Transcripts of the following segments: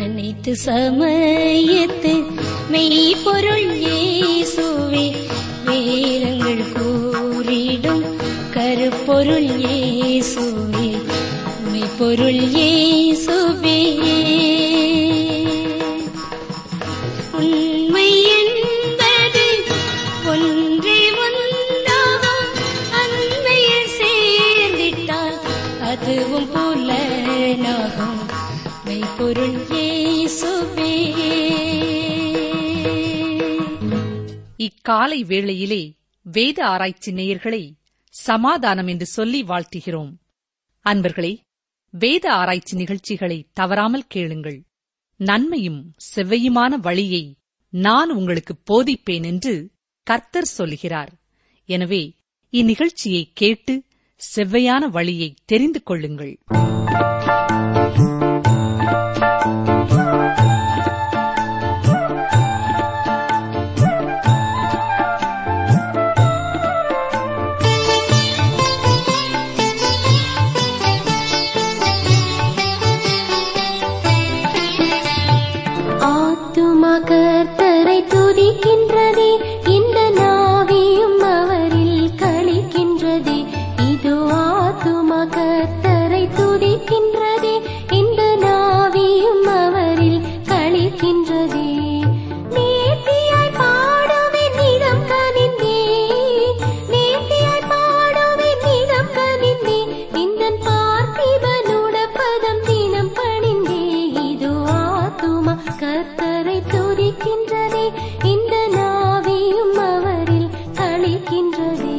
அனைத்து சமயத்து மெய்ப்பொருள் இயேசுவே வேதங்கள் கூறிடும் கருப்பொருள் இயேசுவே மெய்ப்பொருள் இயேசுவே உண்மை என்பது ஒன்றே ஒன்றாகும் அண்மையில் சேர்ந்திட்டால் அதுவும் புலனாகும் மெய்ப்பொருள் இயேசுவே இக்காலை வேளையிலே வேத ஆராய்ச்சி நேயர்களை சமாதானம் என்று சொல்லி வாழ்த்துகிறோம் அன்பர்களே வேத ஆராய்ச்சி நிகழ்ச்சிகளை தவறாமல் கேளுங்கள் நன்மையும் செவ்வையுமான வழியை நான் உங்களுக்கு போதிப்பேன் என்று கர்த்தர் சொல்கிறார் எனவே இந்நிகழ்ச்சியை கேட்டு செவ்வையான வழியை தெரிந்து கொள்ளுங்கள் ஆத்துமா கர்த்தரை துதிக்கின்றதே இந்த நாவியும் அவரில் கழிக்கின்றதே இது ஆத்துமா கர்த்தரை துதிக்கின்றதே இந்த நாவியும் அவரில் கழிக்கின்றதே நேர்த்தியாய் பாடுவேன் நிதம் கனிந்தே நேர்த்தியாய் பாடுவேன் நிதம் கனிந்தே இந்தன் பார்த்திபனுட பதம் தினம் பணிந்தே இது ஆத்துமா கர்த்தரை துதிக்கின்றதே இந்த நாவியும் அவரில் கழிக்கின்றதே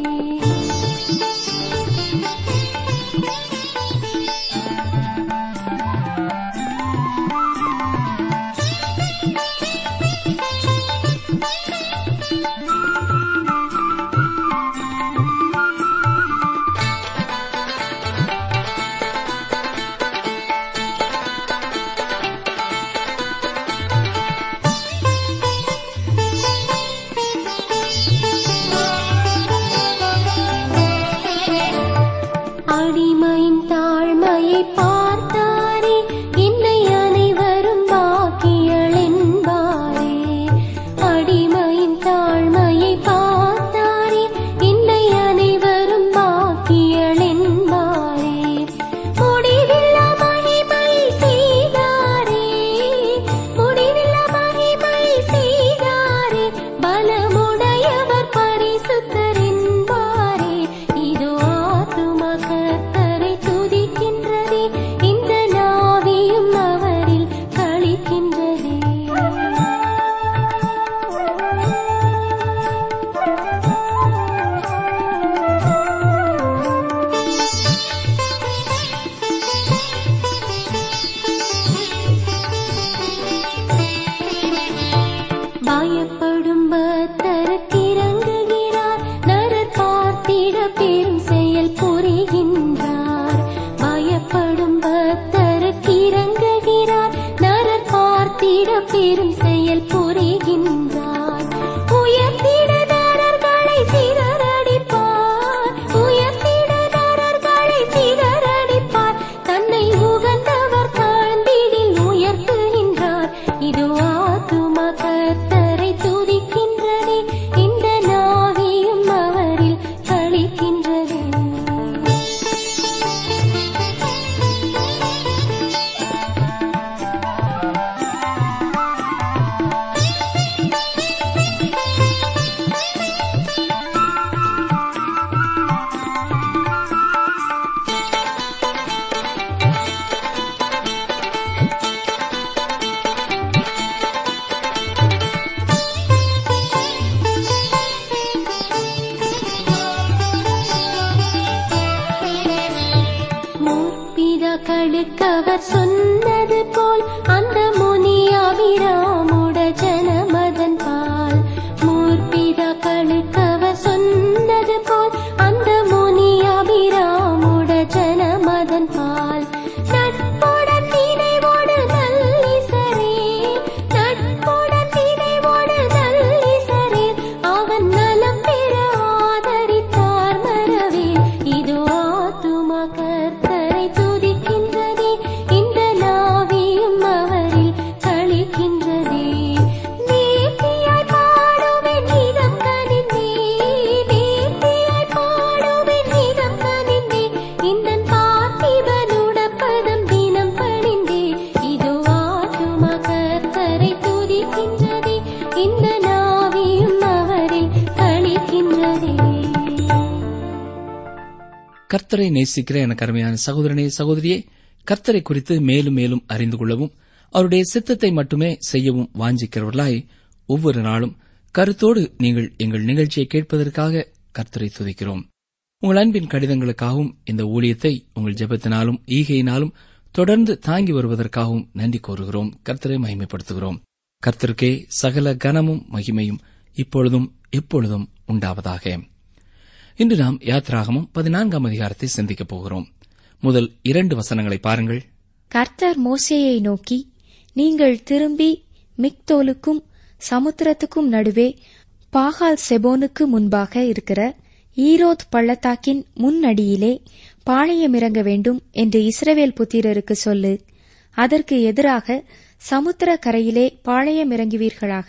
அடிமையின் தாழ்மையை பார்த்தாரே என்னை அனைவரும் பாக்கியள் என்பாரே அடிமையின் தாழ்மையை பார்த்தாரே என்னை அனைவரும் பாக்கியள் என்பாரே முடிவில்லா மகிமை செய்தாரே முடிவில்லா மகிமை செய்தாரே பலமுடையவர் பரிசுத்தர் என்பாரே இதோ ஆத்துமா கர்த்தரை துதிக்கின்றதே இந்த நாவியும் அவரில் கழிக்கின்றதே பயப்படும் பக்தருக்கு இறங்குகிறார் நரர் பார்த்திட பெரும் செயல் புரிகின்றார் பயப்படும் பக்தருக்கு இறங்குகிறார் நரர் பார்த்திட பெரும் செயல் புரிகின்றார் உயர்த்திட நரர்களை சிதறடிப்பார் உயர்த்திட நரர்களை சிதறடிப்பார் தன்னை உகந்தவர் தாழ்ந்திடில் உயர்த்துகின்றார் இது ஆத்துமா கர்த்தரை துதிக்கின்றதே இந்த நாவியும் அவரில் கழிக்கின்றதே கர்த்தரை நேசிக்கிற எனக்கு அருமையான சகோதரனே சகோதரியே கர்த்தரை குறித்து மேலும் மேலும் அறிந்து கொள்ளவும் அவருடைய சித்தத்தை மட்டுமே செய்யவும் வாஞ்சிக்கிறவர்களாய் ஒவ்வொரு நாளும் கருத்தோடு நீங்கள் எங்கள் நிகழ்ச்சியை கேட்பதற்காக கர்த்தரை துதிக்கிறோம் உங்கள் அன்பின் கடிதங்களுக்காகவும் இந்த ஊழியத்தை உங்கள் ஜெபத்தினாலும் ஈகையினாலும் தொடர்ந்து தாங்கி வருவதற்காகவும் நன்றி கோருகிறோம் கர்த்தரை மகிமைப்படுத்துகிறோம் கர்த்தருக்கே சகல கனமும் மகிமையும் இப்பொழுதும் எப்பொழுதும் உண்டாவதாக இன்று நாம் யாத்ராகமும் பதினான்காம் அதிகாரத்தை சிந்திக்கப் போகிறோம் முதல் இரண்டு வசனங்களை பாருங்கள் கர்த்தர் மோசேயை நோக்கி நீங்கள் திரும்பி மிக்தோலுக்கும் சமுத்திரத்துக்கும் நடுவே பாகால் செபோனுக்கு முன்பாக இருக்கிற ஈரோத் பள்ளத்தாக்கின் முன்னடியிலே பாளையமிறங்க வேண்டும் என்று இஸ்ரவேல் புத்திரருக்கு சொல்லு அதற்கு எதிராக சமுத்திர கரையிலே பாளையமிறங்குவீர்களாக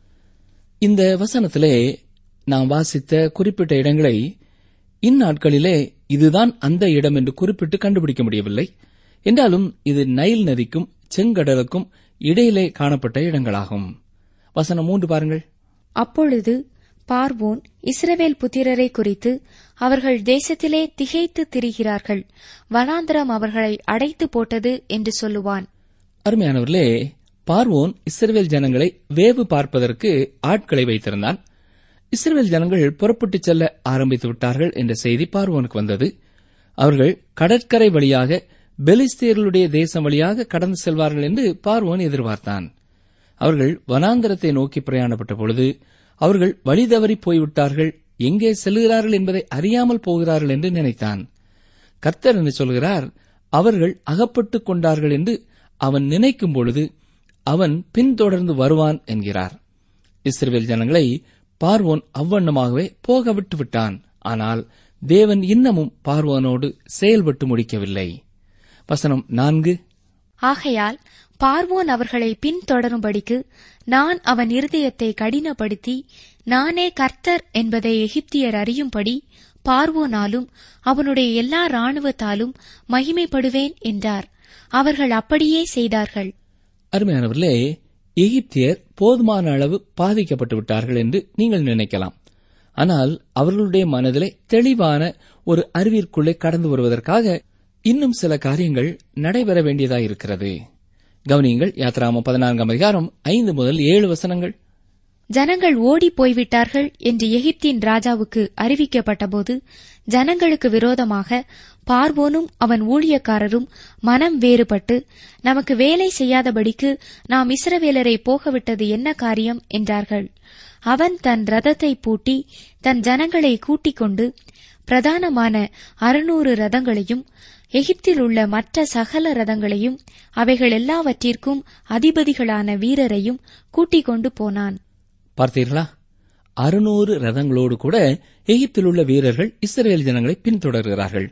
இந்த வசனத்திலே நாம் வாசித்த குறிப்பிட்ட இடங்களை இந்நாட்களிலே இதுதான் அந்த இடம் என்று குறிப்பிட்டு கண்டுபிடிக்க முடியவில்லை என்றாலும் இது நைல் நதிக்கும் செங்கடலுக்கும் இடையிலே காணப்பட்ட இடங்களாகும் வசனம் மூன்று பாருங்கள் அப்பொழுது பார்வோன் இஸ்ரவேல் புத்திரரை குறித்து அவர்கள் தேசத்திலே திகைத்து திரிகிறார்கள் வனாந்தரம் அவர்களை அடைத்து போட்டது என்று சொல்லுவான் அருமையானவர்களே பார்வோன் இஸ்ரவேல் ஜனங்களை வேவு பார்ப்பதற்கு ஆட்களை வைத்திருந்தான் இஸ்ரவேல் ஜனங்கள் புறப்பட்டுச் செல்ல ஆரம்பித்து விட்டார்கள் என்ற செய்தி பார்வோனுக்கு வந்தது அவர்கள் கடற்கரை வழியாக பெலிஸ்தியர்களுடைய தேசம் வழியாக கடந்து செல்வார்கள் என்று பார்வோன் எதிர்பார்த்தான் அவர்கள் வனாந்தரத்தை நோக்கி பிரயாணப்பட்ட பொழுது அவர்கள் வழி தவறி போய்விட்டார்கள் எங்கே செல்கிறார்கள் என்பதை அறியாமல் போகிறார்கள் என்று நினைத்தான் கர்த்தர் என்று சொல்கிறார் அவர்கள் அகப்பட்டுக் கொண்டார்கள் என்று அவன் நினைக்கும் பொழுது அவன் பின்தொடர்ந்து வருவான் என்கிறார் இஸ்ரவேல் ஜனங்களை பார்வோன் அவ்வண்ணமாகவே போக விட்டு விட்டான் ஆனால் தேவன் இன்னமும் பார்வோனோடு செயல்பட்டு முடிக்கவில்லை வசனம் நான்கு ஆகையால் பார்வோன் அவர்களை பின்தொடரும்படிக்கு நான் அவன் இருதயத்தை கடினப்படுத்தி நானே கர்த்தர் என்பதை எகிப்தியர் அறியும்படி பார்வோனாலும் அவனுடைய எல்லா ராணுவத்தாலும் மகிமைப்படுவேன் என்றார் அவர்கள் அப்படியே செய்தார்கள் அருமையானவர்களே எகிப்தியர் போதுமான அளவு பாதிக்கப்பட்டு விட்டார்கள் என்று நீங்கள் நினைக்கலாம் ஆனால் அவர்களுடைய மனதிலே தெளிவான ஒரு அறிவிற்குள்ளே கடந்து வருவதற்காக இன்னும் சில காரியங்கள் நடைபெற வேண்டியதாயிருக்கிறது கவனியுங்கள் யாத்ராம பதினான்காம் அதிகாரம் ஐந்து முதல் ஏழு வசனங்கள் ஜனங்கள் ஓடிப் போய்விட்டார்கள் என்று எகிப்தின் ராஜாவுக்கு அறிவிக்கப்பட்டபோது ஜனங்களுக்கு விரோதமாக பார்வோனும் அவன் ஊழியக்காரரும் மனம் வேறுபட்டு நமக்கு வேலை செய்யாதபடிக்கு நாம் இஸ்ரவேலரை போகவிட்டது என்ன காரியம் என்றார்கள் அவன் தன் ரதத்தை பூட்டி தன் ஜனங்களை கூட்டிக் கொண்டு பிரதானமான அறுநூறு ரதங்களையும் எகிப்தில் உள்ள மற்ற சகல ரதங்களையும் அவைகள் எல்லாவற்றிற்கும் அதிபதிகளான வீரரையும் கூட்டிக் கொண்டு போனான் பார்த்தீர்களா அறுநூறு ரதங்களோடு கூட எகிப்தில் உள்ள வீரர்கள் இஸ்ரேல் ஜனங்களை பின்தொடர்கிறார்கள்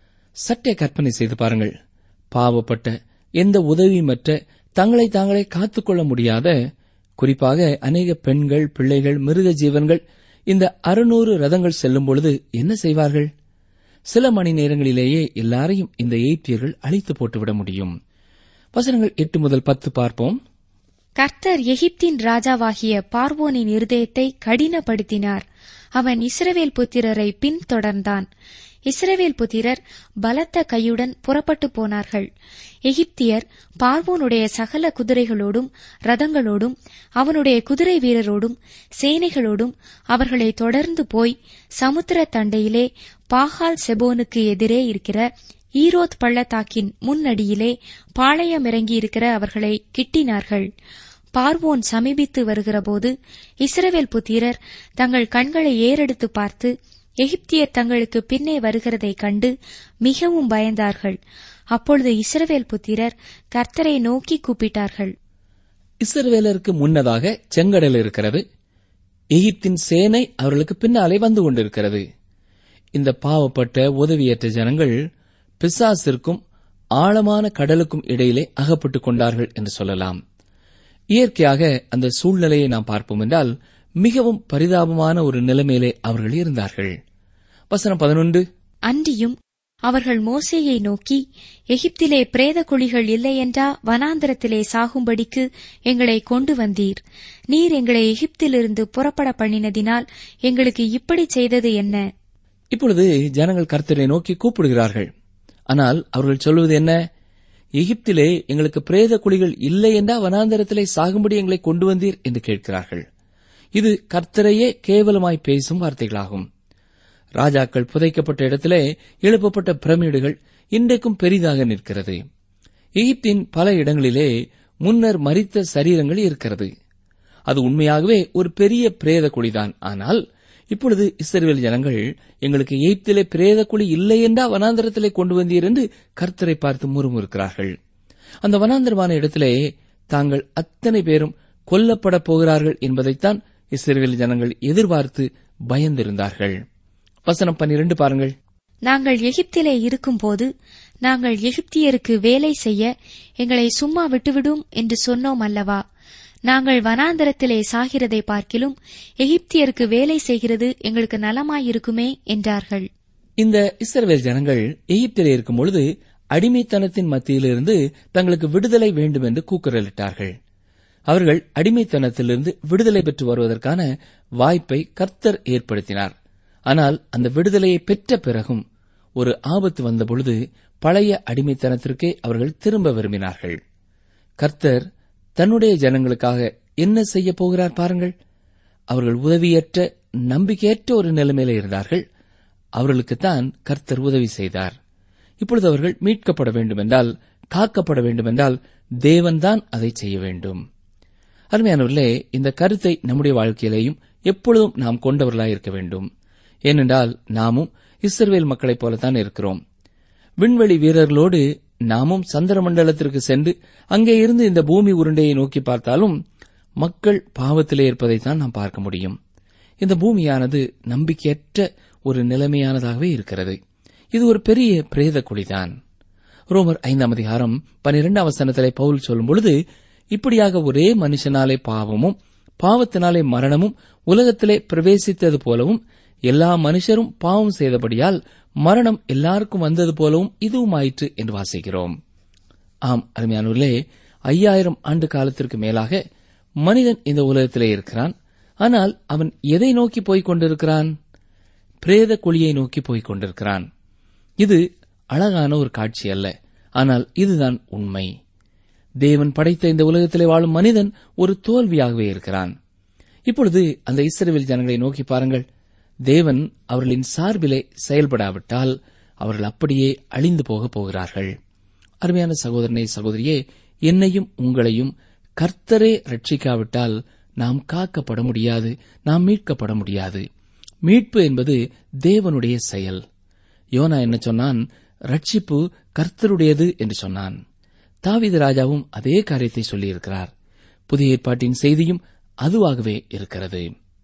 சற்றே கற்பனை செய்து பாருங்கள் பாவப்பட்ட எந்த உதவியுமற்ற தங்களை தாங்களே காத்துக்கொள்ள முடியாத குறிப்பாக அநேக பெண்கள் பிள்ளைகள் மிருக ஜீவன்கள் இந்த அறுநூறு ரதங்கள் செல்லும் பொழுது என்ன செய்வார்கள் சில மணி நேரங்களிலேயே எல்லாரையும் இந்த எய்த்தியர்கள் அழித்து போட்டுவிட முடியும் வசனங்கள் எட்டு முதல் பத்து பார்ப்போம் கர்த்தர் எகிப்தின் ராஜாவாகிய பார்வோனின் இருதயத்தை கடினப்படுத்தினார் அவன் இஸ்ரவேல் புத்திரரை பின்தொடர்ந்தான் இஸ்ரவேல் புத்திரர் பலத்த கையுடன் புறப்பட்டு போனார்கள் எகிப்தியர் பார்வோனுடைய சகல குதிரைகளோடும் ரதங்களோடும் அவனுடைய குதிரை வீரரோடும் சேனைகளோடும் அவர்களை தொடர்ந்து போய் சமுத்திர தண்டையிலே பாகால் செபோனுக்கு எதிரே இருக்கிற ஈரோத் பள்ளத்தாக்கின் முன்னடியிலே பாளையமிறங்கியிருக்கிற அவர்களை கிட்டினார்கள் பார்வோன் சமீபித்து வருகிறபோது இஸ்ரவேல் புத்திரர் தங்கள் கண்களை ஏறெடுத்து பார்த்து எகிப்தியர் தங்களுக்கு பின்னே வருகிறதைக் கண்டு மிகவும் பயந்தார்கள் அப்பொழுது இஸ்ரவேல் புத்திரர் கர்த்தரை நோக்கி கூப்பிட்டார்கள் இஸ்ரவேலருக்கு முன்னதாக செங்கடல் இருக்கிறது எகிப்தின் சேனை அவர்களுக்கு பின்னாலே வந்து கொண்டிருக்கிறது இந்த பாவப்பட்ட உதவியற்ற ஜனங்கள் பிசாசிற்கும் ஆழமான கடலுக்கும் இடையிலே அகப்பட்டுக் கொண்டார்கள் என்று சொல்லலாம் இயற்கையாக அந்த சூழ்நிலையை நாம் பார்ப்போம் என்றால் மிகவும் பரிதாபமான ஒரு நிலைமையிலே அவர்கள் இருந்தார்கள் வசனம் பதினொன்று அன்றியும் அவர்கள் மோசேயை நோக்கி எகிப்திலே பிரேத குழிகள் இல்லையென்றா வனாந்தரத்திலே சாகும்படிக்கு எங்களை கொண்டு வந்தீர் நீர் எங்களை எகிப்திலிருந்து புறப்பட பண்ணினதினால் எங்களுக்கு இப்படி செய்தது என்ன இப்பொழுது ஜனங்கள் கர்த்தரை நோக்கி கூப்பிடுகிறார்கள் ஆனால் அவர்கள் சொல்வது என்ன எகிப்திலே எங்களுக்கு பிரேத குழிகள் இல்லை என்றா வனாந்தரத்திலே சாகும்படி எங்களை கொண்டு வந்தீர் என்று கேட்கிறார்கள் இது கர்த்தரையே கேவலமாய் பேசும் வார்த்தைகளாகும் ராஜாக்கள் புதைக்கப்பட்ட இடத்திலே எழுப்பப்பட்ட பிரமிடுகள் இன்றைக்கும் பெரிதாக நிற்கிறது எகிப்தின் பல இடங்களிலே முன்னர் மரித்த சரீரங்கள் இருக்கிறது அது உண்மையாகவே ஒரு பெரிய பிரேத குழிதான் ஆனால் இப்பொழுது இஸ்ரவேல் ஜனங்கள் எங்களுக்கு எகிப்திலே பிரேத குழி இல்லை என்றா வனாந்தரத்திலே கொண்டு வந்தீர் என்று கர்த்தரை பார்த்து முறுமுறுக்கிறார்கள் அந்த வனாந்தரமான இடத்திலே தாங்கள் அத்தனை பேரும் கொல்லப்பட போகிறார்கள் என்பதைத்தான் இஸ்ரவேல் ஜனங்கள் எதிர்பார்த்து பயந்திருந்தார்கள் வசனம் பன்னிரண்டு பாருங்கள் நாங்கள் எகிப்திலே இருக்கும்போது நாங்கள் எகிப்தியருக்கு வேலை செய்ய எங்களை சும்மா விட்டுவிடும் என்று சொன்னோம் அல்லவா நாங்கள் வனாந்தரத்திலே சாகிறதை பார்க்கிலும் எகிப்தியருக்கு வேலை செய்கிறது எங்களுக்கு நலமாயிருக்குமே என்றார்கள் இந்த இஸ்ரவேல் ஜனங்கள் எகிப்திலே இருக்கும் பொழுது அடிமைத்தனத்தின் மத்தியிலிருந்து தங்களுக்கு விடுதலை வேண்டும் என்று கூக்குரலிட்டார்கள் அவர்கள் அடிமைத்தனத்திலிருந்து விடுதலை பெற்று வருவதற்கான வாய்ப்பை கர்த்தர் ஏற்படுத்தினார் ஆனால் அந்த விடுதலையை பெற்ற பிறகும் ஒரு ஆபத்து வந்தபொழுது பழைய அடிமைத்தனத்திற்கே அவர்கள் திரும்ப விரும்பினார்கள் கர்த்தர் தன்னுடைய ஜனங்களுக்காக என்ன செய்ய போகிறார் பாருங்கள் அவர்கள் உதவியற்ற நம்பிக்கையற்ற ஒரு நிலைமையில இருந்தார்கள் அவர்களுக்குத்தான் கர்த்தர் உதவி செய்தார் இப்பொழுது அவர்கள் மீட்கப்பட வேண்டுமென்றால் காக்கப்பட வேண்டுமென்றால் தேவன்தான் அதை செய்ய வேண்டும் அருமையானவர்களே இந்த கருத்தை நம்முடைய வாழ்க்கையிலேயும் எப்பொழுதும் நாம் கொண்டவர்களாய் இருக்க வேண்டும் ஏனென்றால் நாமும் இஸ்ரவேல் மக்களைப் போலத்தான் இருக்கிறோம் விண்வெளி வீரர்களோடு நாமும் சந்திர மண்டலத்திற்கு சென்று அங்கே இருந்து இந்த பூமி உருண்டையை நோக்கி பார்த்தாலும் மக்கள் பாவத்திலே இருப்பதைத்தான் நாம் பார்க்க முடியும் இந்த பூமியானது நம்பிக்கையற்ற ஒரு நிலைமையானதாகவே இருக்கிறது இது ஒரு பெரிய பிரேத குழிதான் ரோமர் ஐந்தாம் அதிகாரம் பனிரெண்டாம் வசனத்திலே பவுல் சொல்லும் பொழுது இப்படியாக ஒரே மனுஷனாலே பாவமும் பாவத்தினாலே மரணமும் உலகத்திலே பிரவேசித்தது போலவும் எல்லா மனுஷரும் பாவம் செய்தபடியால் மரணம் எல்லாருக்கும் வந்தது போலவும் இதுவும் ஆயிற்று என்று வாசிக்கிறோம் ஆம் அருமையானூர்களே ஐயாயிரம் ஆண்டு காலத்திற்கு மேலாக மனிதன் இந்த உலகத்திலே இருக்கிறான் ஆனால் அவன் எதை நோக்கி போய்க் கொண்டிருக்கிறான் பிரேத குழியை நோக்கி போய்க் கொண்டிருக்கிறான் இது அழகான ஒரு காட்சி அல்ல ஆனால் இதுதான் உண்மை தேவன் படைத்த இந்த உலகத்திலே வாழும் மனிதன் ஒரு தோல்வியாகவே இருக்கிறான் இப்பொழுது அந்த இஸ்ரவேல் ஜனங்களை நோக்கி பாருங்கள் தேவன் அவர்களின் சார்பிலே செயல்படாவிட்டால் அவர்கள் அப்படியே அழிந்து போகப் போகிறார்கள் அருமையான சகோதரனே சகோதரியே என்னையும் உங்களையும் கர்த்தரே ரட்சிக்காவிட்டால் நாம் காக்கப்பட முடியாது நாம் மீட்கப்பட முடியாது மீட்பு என்பது தேவனுடைய செயல் யோனா என்ன சொன்னான் ரட்சிப்பு கர்த்தருடையது என்று சொன்னான் தாவீது ராஜாவும் அதே காரியத்தை சொல்லியிருக்கிறார் புதிய ஏற்பாட்டின் செய்தியும் அதுவாகவே இருக்கிறது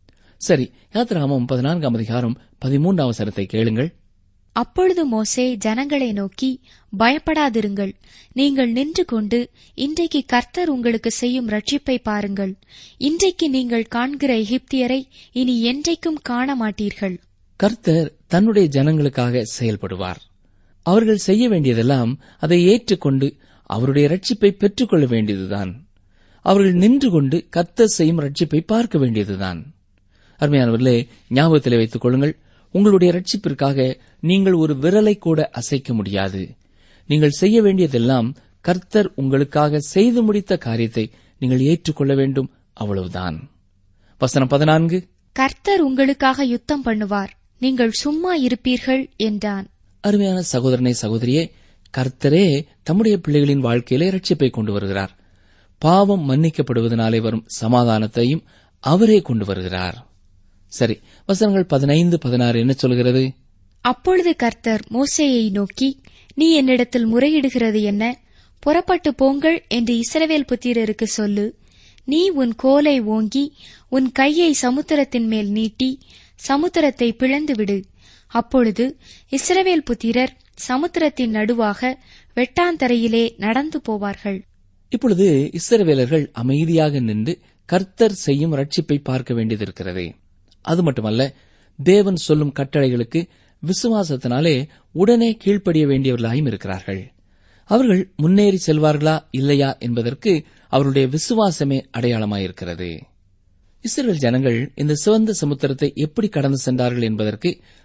சரி யாத்ராமம் பதினான்காம் அதிகாரம் பதிமூன்றாம் அவசரத்தை கேளுங்கள் அப்பொழுது மோசே ஜனங்களை நோக்கி பயப்படாதிருங்கள் நீங்கள் நின்று கொண்டு இன்றைக்கு கர்த்தர் உங்களுக்கு செய்யும் ரட்சிப்பை பாருங்கள் இன்றைக்கு நீங்கள் காண்கிற எகிப்தியரை இனி என்றைக்கும் காண மாட்டீர்கள் கர்த்தர் தன்னுடைய ஜனங்களுக்காக செயல்படுவார் அவர்கள் செய்ய வேண்டியதெல்லாம் அதை ஏற்றுக்கொண்டு அவருடைய ரட்சிப்பை பெற்றுக்கொள்ள வேண்டியதுதான் அவர்கள் நின்று கொண்டு கர்த்தர் செய்யும் ரட்சிப்பை பார்க்க வேண்டியதுதான் அருமையானவர்களே ஞாபகத்திலே வைத்துக் கொள்ளுங்கள் உங்களுடைய ரட்சிப்பிற்காக நீங்கள் ஒரு விரலை கூட அசைக்க முடியாது நீங்கள் செய்ய வேண்டியதெல்லாம் கர்த்தர் உங்களுக்காக செய்து முடித்த காரியத்தை நீங்கள் ஏற்றுக்கொள்ள வேண்டும் அவ்வளவுதான் வசனம் பதினான்கு கர்த்தர் உங்களுக்காக யுத்தம் பண்ணுவார் நீங்கள் சும்மா இருப்பீர்கள் என்றான் அருமையான சகோதரனை சகோதரியே கர்த்தரே தம்முடைய பிள்ளைகளின் வாழ்க்கையிலே ரட்சிப்பை கொண்டு வருகிறார் பாவம் மன்னிக்கப்படுவதனாலே வரும் சமாதானத்தையும் அவரே கொண்டு வருகிறார் சரி வசனங்கள் பதினைந்து பதினாறு என்ன சொல்கிறது அப்பொழுது கர்த்தர் மோசேயை நோக்கி நீ என்னிடத்தில் முறையிடுகிறது என்ன புறப்பட்டு போங்கள் என்று இஸ்ரவேல் புத்திரருக்கு சொல்லு நீ உன் கோலை ஓங்கி உன் கையை சமுத்திரத்தின் மேல் நீட்டி சமுத்திரத்தை பிளந்து விடு அப்பொழுது இஸ்ரவேல் புத்திரர் சமுத்திரத்தின் நடுவாக வெட்டாந்தரையிலே நடந்து போவார்கள் இப்பொழுது இஸ்ரவேலர்கள் அமைதியாக நின்று கர்த்தர் செய்யும் ரட்சிப்பை பார்க்க வேண்டியதிருக்கிறது அது மட்டுமல்ல தேவன் சொல்லும் கட்டளைகளுக்கு விசுவாசத்தினாலே உடனே கீழ்ப்படிய வேண்டியவர்களாயும் இருக்கிறார்கள் அவர்கள் முன்னேறி செல்வார்களா இல்லையா என்பதற்கு அவருடைய விசுவாசமே அடையாளமாயிருக்கிறது இஸ்ரேல் ஜனங்கள் இந்த சிவந்த சமுத்திரத்தை எப்படி கடந்து சென்றார்கள் என்பதற்கு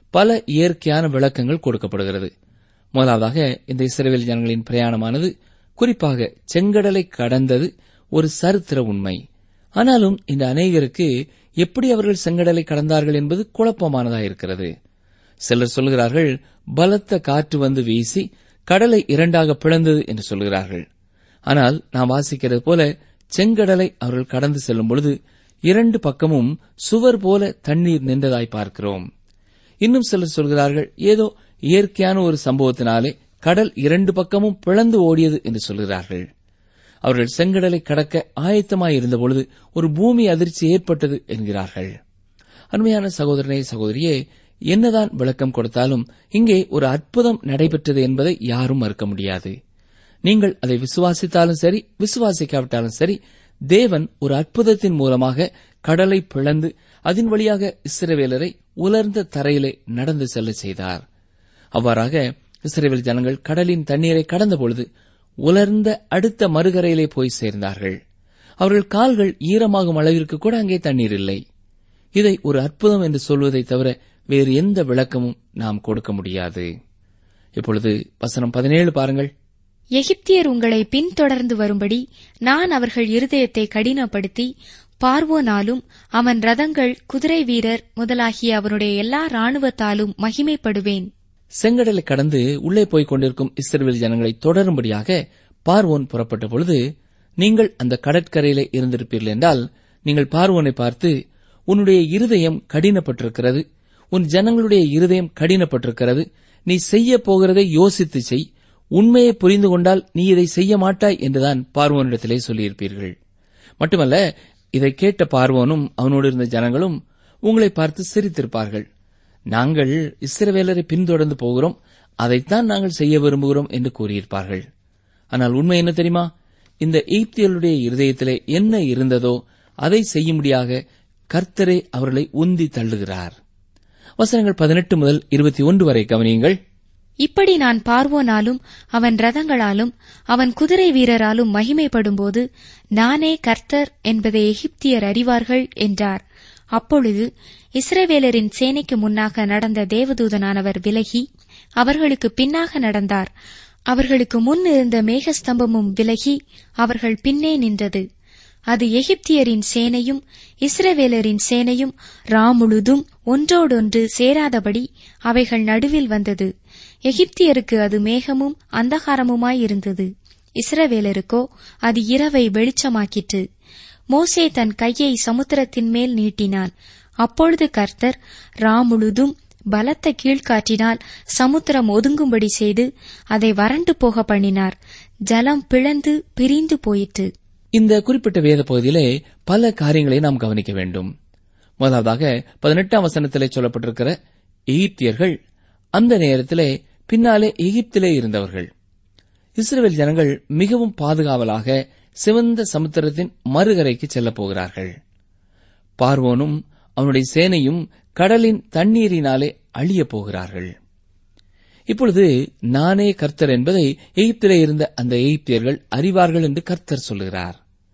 பல இயற்கையான விளக்கங்கள் கொடுக்கப்படுகிறது முதலாவதாக இந்த இஸ்ரேல் ஜனங்களின் பிரயாணமானது குறிப்பாக செங்கடலை கடந்தது ஒரு சரித்திர உண்மை ஆனாலும் இந்த அநேகருக்கு எப்படி அவர்கள் செங்கடலை கடந்தார்கள் என்பது குழப்பமானதாயிருக்கிறது சிலர் சொல்கிறார்கள் பலத்த காற்று வந்து வீசி கடலை இரண்டாக பிளந்தது என்று சொல்கிறார்கள் ஆனால் நாம் வாசிக்கிறது போல செங்கடலை அவர்கள் கடந்து செல்லும் பொழுது இரண்டு பக்கமும் சுவர் போல தண்ணீர் நின்றதாய் பார்க்கிறோம் இன்னும் சிலர் சொல்கிறார்கள் ஏதோ இயற்கையான ஒரு சம்பவத்தினாலே கடல் இரண்டு பக்கமும் பிளந்து ஓடியது என்று சொல்கிறார்கள் அவர்கள் செங்கடலை கடக்க ஆயத்தமாயிருந்த பொழுது ஒரு பூமி அதிர்ச்சி ஏற்பட்டது என்கிறார்கள் அருமையான சகோதரனே சகோதரியே என்னதான் விளக்கம் கொடுத்தாலும் இங்கே ஒரு அற்புதம் நடைபெற்றது என்பதை யாரும் மறுக்க முடியாது நீங்கள் அதை விசுவாசித்தாலும் சரி விசுவாசிக்காவிட்டாலும் சரி தேவன் ஒரு அற்புதத்தின் மூலமாக கடலை பிளந்து அதன் வழியாக இஸ்ரவேலரை உலர்ந்த தரையிலே நடந்து செல்ல செய்தார் அவ்வாறாக இஸ்ரேல் ஜனங்கள் கடலின் தண்ணீரை கடந்தபொழுது உலர்ந்த அடுத்த மறுகரையிலே போய் சேர்ந்தார்கள் அவர்கள் கால்கள் ஈரமாகும் அளவிற்கு கூட அங்கே தண்ணீர் இல்லை இதை ஒரு அற்புதம் என்று சொல்வதை தவிர வேறு எந்த விளக்கமும் நாம் கொடுக்க முடியாது இப்பொழுது வசனம் பதினேழு பாருங்கள் எகிப்தியர் உங்களை பின்தொடர்ந்து வரும்படி நான் அவர்கள் இருதயத்தை கடினப்படுத்தி பார்வோனாலும் அவன் ரதங்கள் குதிரை வீரர் முதலாகிய அவனுடைய எல்லா ராணுவத்தாலும் மகிமைப்படுவேன் செங்கடலை கடந்து உள்ளே போய்க் கொண்டிருக்கும் இஸ்ரேல் ஜனங்களை தொடரும்படியாக பார்வோன் புறப்பட்ட பொழுது நீங்கள் அந்த கடற்கரையிலே இருந்திருப்பீர்கள் என்றால் நீங்கள் பார்வோனை பார்த்து உன்னுடைய இருதயம் கடினப்பட்டிருக்கிறது உன் ஜனங்களுடைய இருதயம் கடினப்பட்டிருக்கிறது நீ செய்ய போகிறதை யோசித்து செய் உண்மையை புரிந்து கொண்டால் நீ இதை செய்ய மாட்டாய் என்றுதான் பார்வோனிடத்திலே சொல்லியிருப்பீர்கள் மட்டுமல்ல இதை கேட்ட பார்வோனும் அவனோடு இருந்த ஜனங்களும் உங்களை பார்த்து சிரித்திருப்பார்கள் நாங்கள் இஸ்ரவேலரை பின்தொடர்ந்து போகிறோம் அதைத்தான் நாங்கள் செய்ய விரும்புகிறோம் என்று கூறியிருப்பார்கள் ஆனால் உண்மை என்ன தெரியுமா இந்த ஈப்தியலுடைய இருதயத்திலே என்ன இருந்ததோ அதை செய்யும்படியாக கர்த்தரே அவர்களை உந்தி தள்ளுகிறார் வசனங்கள் பதினெட்டு முதல் இருபத்தி ஒன்று வரை கவனியுங்கள் இப்படி நான் பார்வோனாலும் அவன் ரதங்களாலும் அவன் குதிரை வீரராலும் மகிமைப்படும்போது நானே கர்த்தர் என்பதை எகிப்தியர் அறிவார்கள் என்றார் அப்பொழுது இஸ்ரவேலரின் சேனைக்கு முன்னாக நடந்த தேவதூதனானவர் விலகி அவர்களுக்கு பின்னாக நடந்தார் அவர்களுக்கு முன் இருந்த மேகஸ்தம்பமும் விலகி அவர்கள் பின்னே நின்றது அது எகிப்தியரின் சேனையும் இஸ்ரவேலரின் சேனையும் ராமுழுதும் ஒன்றோடொன்று சேராதபடி அவைகள் நடுவில் வந்தது எகிப்தியருக்கு அது மேகமும் அந்தகாரமுமாயிருந்தது இஸ்ரவேலருக்கோ அது இரவை வெளிச்சமாக்கிற்று மோசே தன் கையை சமுத்திரத்தின் மேல் நீட்டினான் அப்பொழுது கர்த்தர் ராமுழுதும் பலத்த கீழ்காற்றினால் சமுத்திரம் ஒதுங்கும்படி செய்து அதை வறண்டு போக பண்ணினார் ஜலம் பிளந்து பிரிந்து போயிற்று இந்த குறிப்பிட்ட வேத பகுதியிலே பல காரியங்களை நாம் கவனிக்க வேண்டும் முதலாவதாக பதினெட்டாம் வசனத்திலே சொல்லப்பட்டிருக்கிற எகிப்தியர்கள் அந்த நேரத்திலே பின்னாலே எகிப்திலே இருந்தவர்கள் இஸ்ரேல் ஜனங்கள் மிகவும் பாதுகாவலாக சிவந்த சமுத்திரத்தின் மறுகரைக்கு செல்லப் போகிறார்கள் பார்வோனும் அவனுடைய சேனையும் கடலின் தண்ணீரினாலே அழியப் போகிறார்கள் இப்பொழுது நானே கர்த்தர் என்பதை எகிப்திலே இருந்த அந்த எகிப்தியர்கள் அறிவார்கள் என்று கர்த்தர் சொல்லுகிறார்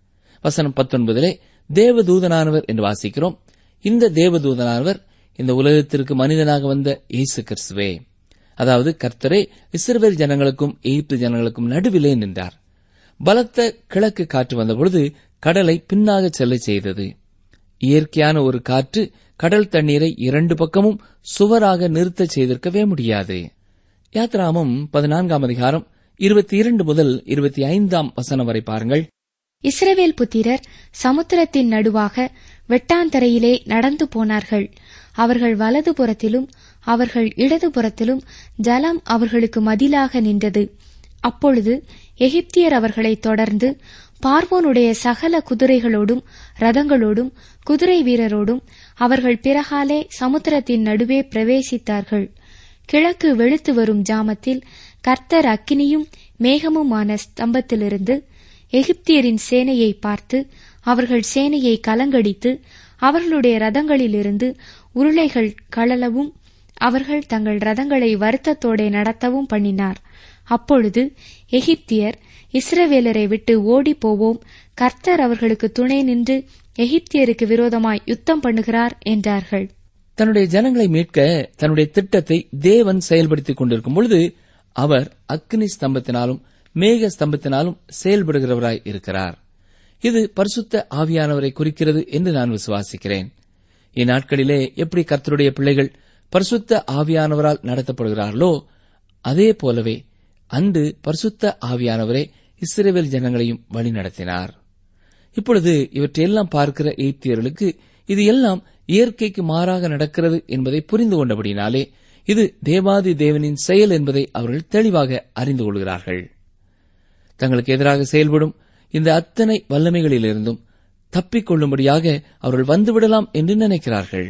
வசனம் பத்தொன்பதிலே தேவதூதனானவர் என்று வாசிக்கிறோம் இந்த தேவதூதனானவர் இந்த உலகத்திற்கு மனிதனாக வந்த இயேசு கிறிஸ்துவே அதாவது கர்த்தரே இஸ்ரவேல் ஜனங்களுக்கும் எகிப்து ஜனங்களுக்கும் நடுவிலே நின்றார் பலத்த கிழக்கு காற்று வந்தபொழுது கடலை பின்னாக செல்ல செய்தது இயற்கையான ஒரு காற்று கடல் தண்ணீரை இரண்டு பக்கமும் சுவராக நிறுத்தச் செய்திருக்கவே முடியாது யாத்ராமம் பதினான்காம் அதிகாரம் இருபத்தி இரண்டு முதல் இருபத்தி ஐந்தாம் வசனம் வரை பாருங்கள் இஸ்ரவேல் புத்திரர் சமுத்திரத்தின் நடுவாக வெட்டாந்தரையிலே நடந்து போனார்கள் அவர்கள் வலது புறத்திலும் அவர்கள் இடது புறத்திலும் ஜலம் அவர்களுக்கு மதிலாக நின்றது அப்பொழுது எகிப்தியர் அவர்களை தொடர்ந்து பார்வோனுடைய சகல குதிரைகளோடும் ரதங்களோடும் குதிரை வீரரோடும் அவர்கள் பிறகாலே சமுத்திரத்தின் நடுவே பிரவேசித்தார்கள் கிழக்கு வெளுத்து வரும் ஜாமத்தில் கர்த்தர் அக்கினியும் மேகமுமான ஸ்தம்பத்திலிருந்து எகிப்தியரின் சேனையை பார்த்து அவர்கள் சேனையை கலங்கடித்து அவர்களுடைய ரதங்களிலிருந்து உருளைகள் கழலவும் அவர்கள் தங்கள் ரதங்களை வருத்தத்தோடே நடத்தவும் பண்ணினார் அப்பொழுது எகிப்தியர் இஸ்ரவேலரை விட்டு ஓடிப் போவோம் கர்த்தர் அவர்களுக்கு துணை நின்று எகிப்தியருக்கு விரோதமாய் யுத்தம் பண்ணுகிறார் என்றார்கள் தன்னுடைய ஜனங்களை மீட்க தன்னுடைய திட்டத்தை தேவன் செயல்படுத்திக் கொண்டிருக்கும் பொழுது அவர் அக்னி ஸ்தம்பத்தினாலும் மேக ஸ்தம்பத்தினாலும் செயல்படுகிறவராய் இருக்கிறார் இது பரிசுத்த ஆவியானவரை குறிக்கிறது என்று நான் விசுவாசிக்கிறேன் இந்நாட்களிலே எப்படி கர்த்தருடைய பிள்ளைகள் பரிசுத்த ஆவியானவரால் நடத்தப்படுகிறார்களோ அதே போலவே அன்று பரிசுத்த ஆவியானவரே இஸ்ரேவேல் ஜனங்களையும் வழிநடத்தினார் இப்பொழுது இவற்றையெல்லாம் பார்க்கிற எய்த்தியர்களுக்கு இது எல்லாம் இயற்கைக்கு மாறாக நடக்கிறது என்பதை புரிந்து கொண்டபடினாலே இது தேவாதி தேவனின் செயல் என்பதை அவர்கள் தெளிவாக அறிந்து கொள்கிறார்கள் தங்களுக்கு எதிராக செயல்படும் இந்த அத்தனை வல்லமைகளிலிருந்தும் தப்பிக் கொள்ளும்படியாக அவர்கள் வந்துவிடலாம் என்று நினைக்கிறார்கள்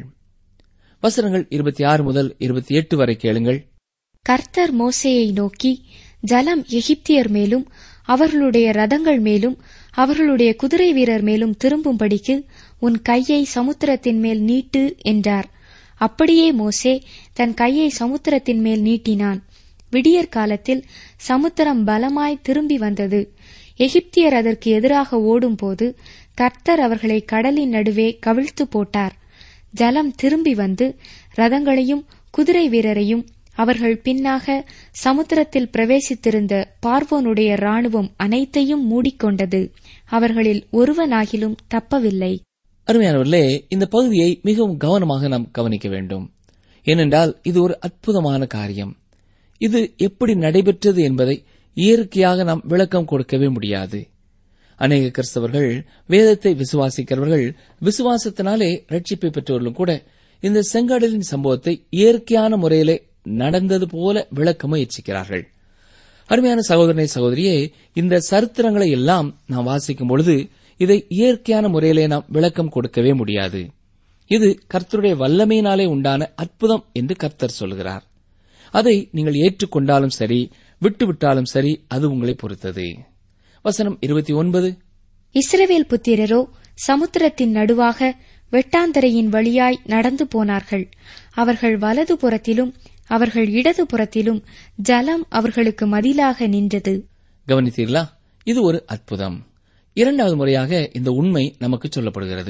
வசனங்கள் இருபத்தி ஆறு முதல் இருபத்தி எட்டு வரை கேளுங்கள் கர்த்தர் மோசேயை நோக்கி ஜலம் எகிப்தியர் மேலும் அவர்களுடைய ரதங்கள் மேலும் அவர்களுடைய குதிரை வீரர் மேலும் திரும்பும்படிக்கு உன் கையை சமுத்திரத்தின் மேல் நீட்டு என்றார் அப்படியே மோசே தன் கையை சமுத்திரத்தின் மேல் நீட்டினான் விடியற் காலத்தில் சமுத்திரம் பலமாய் திரும்பி வந்தது எகிப்தியர் அதற்கு எதிராக ஓடும்போது கர்த்தர் அவர்களை கடலின் நடுவே கவிழ்த்து போட்டார் ஜலம் திரும்பி வந்து ரதங்களையும் குதிரை வீரரையும் அவர்கள் பின்னாக சமுத்திரத்தில் பிரவேசித்திருந்த பார்வோனுடைய ராணுவம் அனைத்தையும் மூடிக்கொண்டது அவர்களில் ஒருவனாகிலும் தப்பவில்லை அருமையானவர்களே இந்த பகுதியை மிகவும் கவனமாக நாம் கவனிக்க வேண்டும் ஏனென்றால் இது ஒரு அற்புதமான காரியம் இது எப்படி நடைபெற்றது என்பதை இயற்கையாக நாம் விளக்கம் கொடுக்கவே முடியாது அநேக கிறிஸ்தவர்கள் வேதத்தை விசுவாசிக்கிறவர்கள் விசுவாசத்தினாலே ரட்சிப்பை பெற்றவர்களும் கூட இந்த செங்கடலின் சம்பவத்தை இயற்கையான முறையிலே நடந்தது போல விளக்க முயற்சிக்கிறார்கள் அருமையான சகோதரனை சகோதரியே இந்த சரித்திரங்களை எல்லாம் நாம் வாசிக்கும் பொழுது இதை இயற்கையான முறையிலே நாம் விளக்கம் கொடுக்கவே முடியாது இது கர்த்தருடைய வல்லமையினாலே உண்டான அற்புதம் என்று கர்த்தர் சொல்கிறார் அதை நீங்கள் ஏற்றுக்கொண்டாலும் சரி விட்டுவிட்டாலும் சரி அது உங்களை பொறுத்தது வசனம் இருபத்தி ஒன்பது இஸ்ரவேல் புத்திரரோ சமுத்திரத்தின் நடுவாக வெட்டாந்தரையின் வழியாய் நடந்து போனார்கள் அவர்கள் வலது புறத்திலும் அவர்கள் இடது புறத்திலும் ஜலம் அவர்களுக்கு மதிலாக நின்றது கவனித்தீர்களா இது ஒரு அற்புதம் இரண்டாவது முறையாக இந்த உண்மை நமக்கு சொல்லப்படுகிறது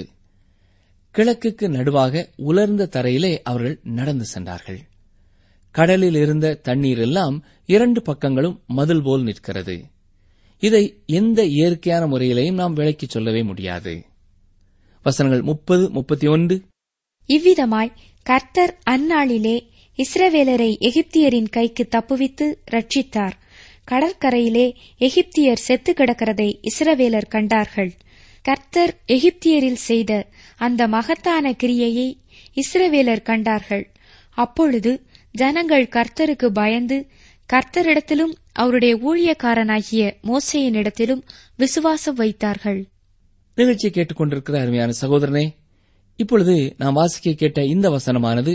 கிழக்குக்கு நடுவாக உலர்ந்த தரையிலே அவர்கள் நடந்து சென்றார்கள் கடலில் இருந்த தண்ணீர் எல்லாம் இரண்டு பக்கங்களும் மதில் போல் நிற்கிறது இதை எந்த இயற்கையான முறையிலையும் நாம் விளக்கிச் சொல்லவே முடியாது வசனங்கள் முப்பது முப்பத்தி ஒன்று இவ்விதமாய் கர்த்தர் அந்நாளிலே இஸ்ரவேலரை எகிப்தியரின் கைக்கு தப்புவித்து ரட்சித்தார் கடற்கரையிலே எகிப்தியர் செத்து கிடக்கிறதை இஸ்ரவேலர் கண்டார்கள் கர்த்தர் எகிப்தியரில் செய்த அந்த மகத்தான கிரியையை இஸ்ரவேலர் கண்டார்கள் அப்பொழுது ஜனங்கள் கர்த்தருக்கு பயந்து கர்த்தரிடத்திலும் அவருடைய ஊழியக்காரனாகிய மோசையினிடத்திலும் விசுவாசம் வைத்தார்கள் நிகழ்ச்சியை கேட்டுக்கொண்டிருக்கிற அருமையான சகோதரனே இப்பொழுது நாம் வாசிக்க கேட்ட இந்த வசனமானது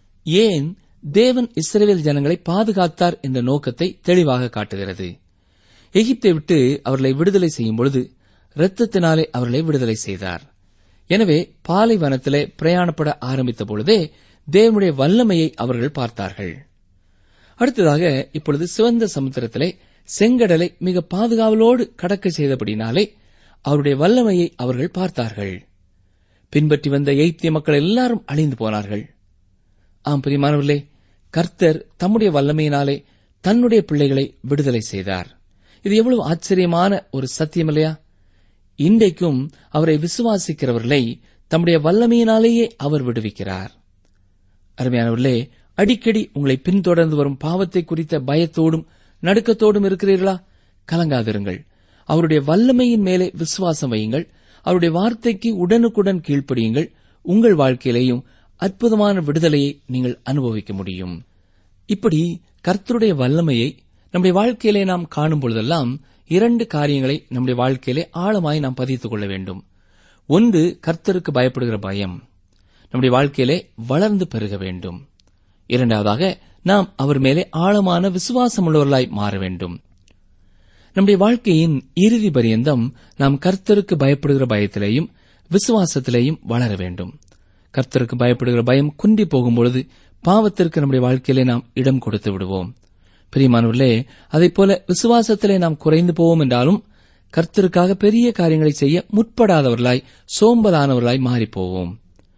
ஏன் தேவன் இஸ்ரவேல் ஜனங்களை பாதுகாத்தார் என்ற நோக்கத்தை தெளிவாக காட்டுகிறது எகிப்தை விட்டு அவர்களை விடுதலை செய்யும் பொழுது இரத்தத்தினாலே அவர்களை விடுதலை செய்தார் எனவே பாலைவனத்திலே பிரயாணப்பட ஆரம்பித்த பொழுதே தேவனுடைய வல்லமையை அவர்கள் பார்த்தார்கள் அடுத்ததாக இப்பொழுது சிவந்த சமுத்திரத்திலே செங்கடலை மிக பாதுகாவலோடு கடக்க செய்தபடினாலே அவருடைய வல்லமையை அவர்கள் பார்த்தார்கள் பின்பற்றி வந்த எய்த்திய மக்கள் எல்லாரும் அழிந்து போனார்கள் ஆம் பிரியமானவர்களே கர்த்தர் தம்முடைய வல்லமையினாலே தன்னுடைய பிள்ளைகளை விடுதலை செய்தார் இது எவ்வளவு ஆச்சரியமான ஒரு சத்தியம் இல்லையா இன்றைக்கும் அவரை விசுவாசிக்கிறவர்களை தம்முடைய வல்லமையினாலேயே அவர் விடுவிக்கிறார் அருமையானவர்களே அடிக்கடி உங்களை பின்தொடர்ந்து வரும் பாவத்தை குறித்த பயத்தோடும் நடுக்கத்தோடும் இருக்கிறீர்களா கலங்காதிருங்கள் அவருடைய வல்லமையின் மேலே விசுவாசம் வையுங்கள் அவருடைய வார்த்தைக்கு உடனுக்குடன் கீழ்ப்படியுங்கள் உங்கள் வாழ்க்கையிலேயும் அற்புதமான விடுதலையை நீங்கள் அனுபவிக்க முடியும் இப்படி கர்த்தருடைய வல்லமையை நம்முடைய வாழ்க்கையிலே நாம் காணும் பொழுதெல்லாம் இரண்டு காரியங்களை நம்முடைய வாழ்க்கையிலே ஆழமாய் நாம் பதித்துக் கொள்ள வேண்டும் ஒன்று கர்த்தருக்கு பயப்படுகிற பயம் நம்முடைய வாழ்க்கையிலே வளர்ந்து பெருக வேண்டும் இரண்டாவதாக நாம் அவர் மேலே ஆழமான விசுவாசம் உள்ளவர்களாய் மாற வேண்டும் நம்முடைய வாழ்க்கையின் இறுதி பரியந்தம் நாம் கர்த்தருக்கு பயப்படுகிற பயத்திலேயும் விசுவாசத்திலேயும் வளர வேண்டும் கர்த்தருக்கு பயப்படுகிற பயம் குன்றி போகும்பொழுது பாவத்திற்கு நம்முடைய வாழ்க்கையிலே நாம் இடம் கொடுத்து விடுவோம் பிரியமானவர்களே அதைப் போல விசுவாசத்திலே நாம் குறைந்து போவோம் என்றாலும் கர்த்தருக்காக பெரிய காரியங்களை செய்ய முற்படாதவர்களாய் சோம்பலானவர்களாய் மாறிப்போவோம்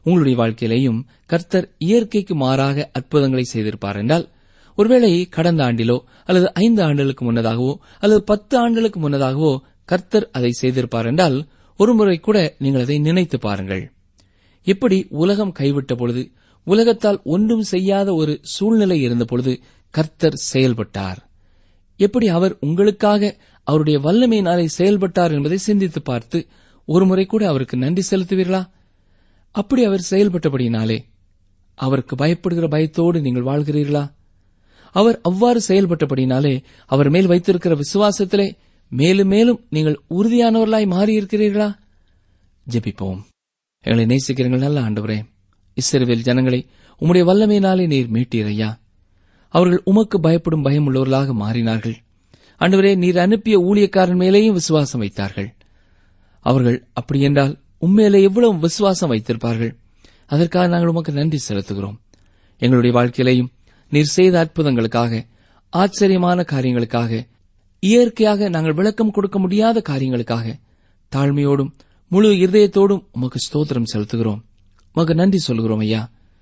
உங்களுடைய வாழ்க்கையிலேயும் கர்த்தர் இயற்கைக்கு மாறாக அற்புதங்களை செய்திருப்பார் என்றால் ஒருவேளை கடந்த ஆண்டிலோ அல்லது ஐந்து ஆண்டுகளுக்கு முன்னதாகவோ அல்லது பத்து ஆண்டுகளுக்கு முன்னதாகவோ கர்த்தர் அதை செய்திருப்பார் என்றால் ஒருமுறை கூட நீங்கள் அதை நினைத்து பாருங்கள் எப்படி உலகம் கைவிட்ட பொழுது உலகத்தால் ஒன்றும் செய்யாத ஒரு சூழ்நிலை இருந்த பொழுது கர்த்தர் செயல்பட்டார் எப்படி அவர் உங்களுக்காக அவருடைய வல்லமையினாலே செயல்பட்டார் என்பதை சிந்தித்து பார்த்து ஒருமுறை கூட அவருக்கு நன்றி செலுத்துவீர்களா அப்படி அவர் செயல்பட்டபடியினாலே அவருக்கு பயப்படுகிற பயத்தோடு நீங்கள் வாழ்கிறீர்களா அவர் அவ்வாறு செயல்பட்டபடினாலே அவர் மேல் வைத்திருக்கிற விசுவாசத்திலே மேலும் மேலும் நீங்கள் உறுதியானவர்களாய் மாறியிருக்கிறீர்களா ஜெபிப்போம் எங்களை நேசிக்கிறீர்கள் நல்ல ஆண்டவரே இஸ்ரவேல் ஜனங்களை உம்முடைய வல்லமையினாலே நீர் மீட்டீர் ஐயா அவர்கள் உமக்கு பயப்படும் பயமுள்ளவர்களாக மாறினார்கள் ஆண்டவரே நீர் அனுப்பிய ஊழியக்காரன் மேலேயும் விசுவாசம் வைத்தார்கள் அவர்கள் அப்படியென்றால் உண்மையிலே எவ்வளவு விசுவாசம் வைத்திருப்பார்கள் அதற்காக நாங்கள் உமக்கு நன்றி செலுத்துகிறோம் எங்களுடைய வாழ்க்கையிலேயும் நீர் செய்த அற்புதங்களுக்காக ஆச்சரியமான காரியங்களுக்காக இயற்கையாக நாங்கள் விளக்கம் கொடுக்க முடியாத காரியங்களுக்காக தாழ்மையோடும் முழு இருதயத்தோடும் உமக்கு ஸ்தோத்திரம் செலுத்துகிறோம் உமக்கு நன்றி சொல்கிறோம் ஐயா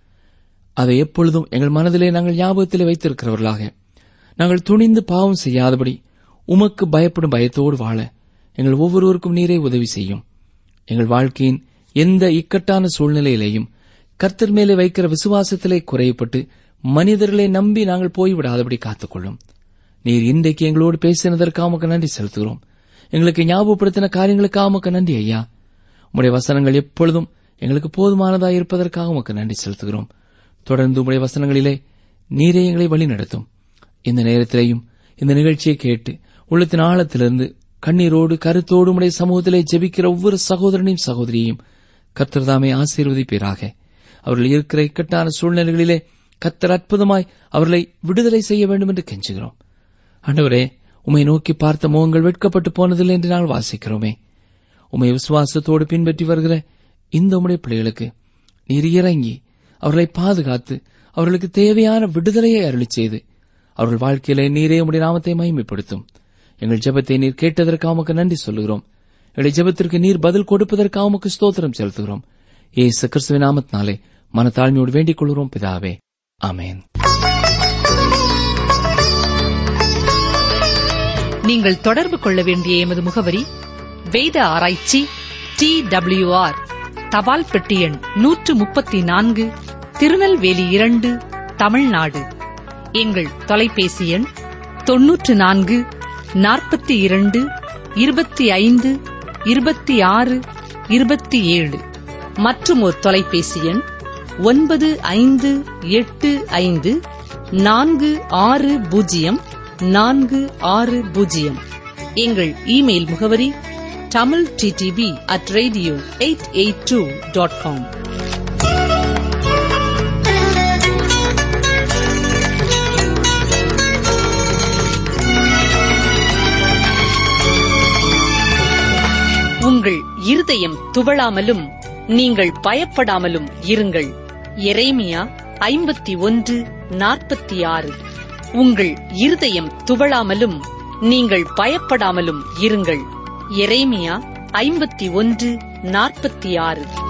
அதை எப்பொழுதும் எங்கள் மனதிலே நாங்கள் ஞாபகத்திலே வைத்திருக்கிறவர்களாக நாங்கள் துணிந்து பாவம் செய்யாதபடி உமக்கு பயப்படும் பயத்தோடு வாழ எங்கள் ஒவ்வொருவருக்கும் நீரே உதவி செய்யும் எங்கள் வாழ்க்கையின் எந்த இக்கட்டான சூழ்நிலையிலேயும் கர்த்தர் மேலே வைக்கிற விசுவாசத்திலே குறையப்பட்டு மனிதர்களை நம்பி நாங்கள் போய்விடாதபடி காத்துக்கொள்ளும் நீர் இன்றைக்கு எங்களோடு பேசினதற்காக உமக்கு நன்றி செலுத்துகிறோம் எங்களுக்கு ஞாபகப்படுத்தின காரியங்களுக்காக உமக்கு நன்றி ஐயா உம்முடைய வசனங்கள் எப்பொழுதும் எங்களுக்கு போதுமானதாக இருப்பதற்காக உமக்கு நன்றி செலுத்துகிறோம் தொடர்ந்து உம்முடைய வசனங்களிலே நீரே எங்களை வழிநடத்தும் இந்த நேரத்திலேயும் இந்த நிகழ்ச்சியை கேட்டு உள்ளத்தின் ஆழத்திலிருந்து கண்ணீரோடு கருத்தோடு உடைய சமூகத்திலே ஜெபிக்கிற ஒவ்வொரு சகோதரனையும் சகோதரியையும் கர்த்தர்தாமே ஆசீர்வதிப்பீராக அவர்கள் இருக்கிற இக்கட்டான சூழ்நிலைகளிலே கர்த்தர் அற்புதமாய் அவர்களை விடுதலை செய்ய வேண்டும் என்று கெஞ்சுகிறோம் ஆண்டவரே உம்மை நோக்கி பார்த்த முகங்கள் வெட்கப்பட்டு போனதில்லை என்று நாங்கள் வாசிக்கிறோமே உம்மை விசுவாசத்தோடு பின்பற்றி வருகிற இந்த உம்முடைய பிள்ளைகளுக்கு நீர் இறங்கி அவர்களை பாதுகாத்து அவர்களுக்கு தேவையான விடுதலையை அருளிச் செய்து அவர்கள் வாழ்க்கையிலே நீரே உம்முடைய நாமத்தை மகிமைப்படுத்தும் எங்கள் ஜெபத்தை நீர் கேட்டதற்காக உமக்கு நன்றி சொல்லுகிறோம் எங்கள் ஜெபத்திற்கு நீர் பதில் கொடுப்பதற்காக உமக்கு ஸ்தோத்திரம் செலுத்துகிறோம் ஏசு கிறிஸ்துவின் நாமத்தினாலே மனத்தாழ்மையோடு வேண்டிக் கொள்கிறோம் பிதாவே ஆமென் நீங்கள் தொடர்பு கொள்ள வேண்டிய எமது முகவரி வேத ஆராய்ச்சி டி ஆர் தபால் பெட்டி எண் நூற்று முப்பத்தி நான்கு திருநெல்வேலி இரண்டு தமிழ்நாடு எங்கள் தொலைபேசி எண் தொன்னூற்று நான்கு நாற்பத்தி இரண்டு இருபத்தி ஐந்து இருபத்தி ஆறு இருபத்தி ஏழு மற்றும் ஒரு தொலைபேசி எண் ஒன்பது ஐந்து எட்டு ஐந்து நான்கு ஆறு பூஜ்ஜியம் நான்கு ஆறு பூஜ்ஜியம் எங்கள் இமெயில் முகவரி Tamil DTP at radio eight eight two dot com உங்கள் இருதயம் துவளாமலும் நீங்கள் பயப்படாமலும் இருங்கள் எரேமியா ஐம்பத்தி ஒன்று நாற்பத்தி ஆறு உங்கள் இருதயம் துவளாமலும் நீங்கள் பயப்படாமலும் இருங்கள் எரேமியா ஐம்பத்தி ஒன்று நாற்பத்தி ஆறு